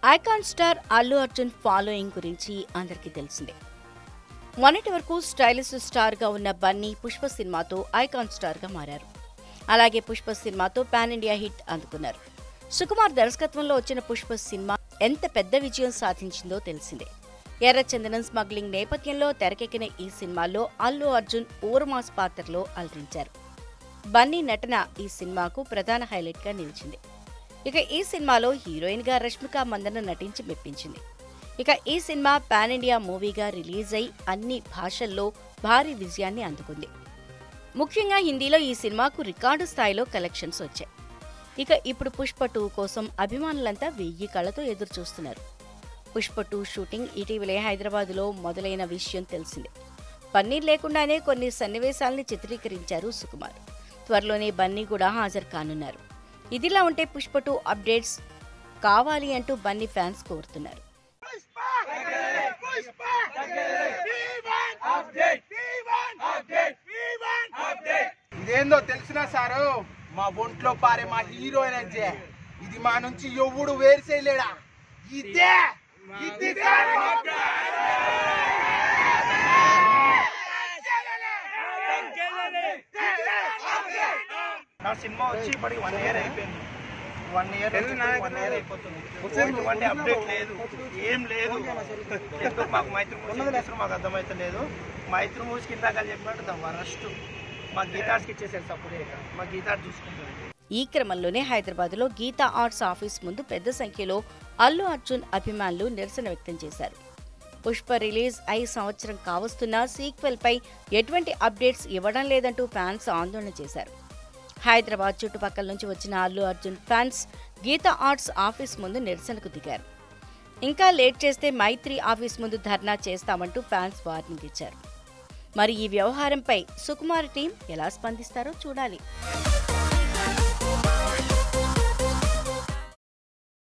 Icon star Allu Arjun following గురించి అందరికీ తెలిసిందే మొన్నటి వరకు స్టైలిష్ స్టార్గా ఉన్న బన్నీ పుష్ప సినిమాతో ఐకాన్ స్టార్గా మారారు అలాగే పుష్ప సినిమాతో పాన్ ఇండియా హిట్ అందుకున్నారు సుకుమార్ దర్శకత్వంలో వచ్చిన పుష్ప సినిమా ఎంత పెద్ద విజయం సాధించిందో తెలిసిందే ఎర్రచందనం స్మగ్లింగ్ నేపథ్యంలో తెరకెక్కిన ఈ సినిమాలో అల్లు అర్జున్ ఊరమాస్ పాత్రలో అలరించారు బన్నీ నటన ఈ సినిమాకు ప్రధాన హైలైట్గా నిలిచింది ఇక ఈ సినిమాలో హీరోయిన్గా రష్మిక మందన నటించి మెప్పించింది ఇక ఈ సినిమా పాన్ ఇండియా మూవీగా రిలీజ్ అయి అన్ని భాషల్లో భారీ విజయాన్ని అందుకుంది ముఖ్యంగా హిందీలో ఈ సినిమాకు రికార్డు స్థాయిలో కలెక్షన్స్ వచ్చాయి ఇక ఇప్పుడు పుష్ప టూ కోసం అభిమానులంతా వెయ్యి కళ్ళతో ఎదురు చూస్తున్నారు పుష్ప టూ షూటింగ్ ఇటీవలే హైదరాబాద్లో మొదలైన విషయం తెలిసిందే పన్నీర్ లేకుండానే కొన్ని సన్నివేశాల్ని చిత్రీకరించారు సుకుమార్ త్వరలోనే బన్నీ కూడా హాజరు కానున్నారు ఇదిలా ఉంటే పుష్ప టూ అప్డేట్స్ కావాలి అంటూ బన్నీ ఫ్యాన్స్ కోరుతున్నారు ఇదేందో తెలిసిన సారు మా ఒంట్లో పారే మా హీరో ఎనర్జీ ఇది మా నుంచి ఎవడు వేరు చేయలేడా ఇదే ఇది సారు. నా సినిమా వచ్చి ఇప్పటికి వన్ ఇయర్ అయిపోయింది వన్ ఇయర్ వన్ ఇయర్ అయిపోతుంది ఎటువంటి అప్డేట్ లేదు ఏం లేదు ఎందుకు మాకు మైత్రి మూవీ చేస్తారు మాకు అర్థమైతే లేదు మైత్రి మూవీస్ కింద చెప్పినట్టు ద వరస్ట్ మా గీతార్స్కి ఇచ్చేసారు సపరేట్ మా గీతార్ చూసుకుంటుంది ఈ క్రమంలోనే హైదరాబాద్లో గీతా ఆర్ట్స్ ఆఫీస్ ముందు పెద్ద సంఖ్యలో అల్లు అర్జున్ అభిమానులు నిరసన వ్యక్తం చేశారు పుష్ప రిలీజ్ అయి సంవత్సరం కావస్తున్నా సీక్వెల్ పై ఎటువంటి అప్డేట్స్ ఇవ్వడం లేదంటూ ఫ్యాన్స్ ఆందోళన చేశారు హైదరాబాద్ చుట్టుపక్కల నుంచి వచ్చిన Allu Arjun fans Geetha Arts office ముందు నిరసనకు దిగారు ఇంకా లేట్ చేస్తే మైత్రి ఆఫీస్ ముందు ధర్నా చేస్తామంటూ ఫ్యాన్స్ వార్నింగ్ ఇచ్చారు మరి ఈ వ్యవహారంపై సుకుమార్ టీం ఎలా స్పందిస్తారో చూడాలి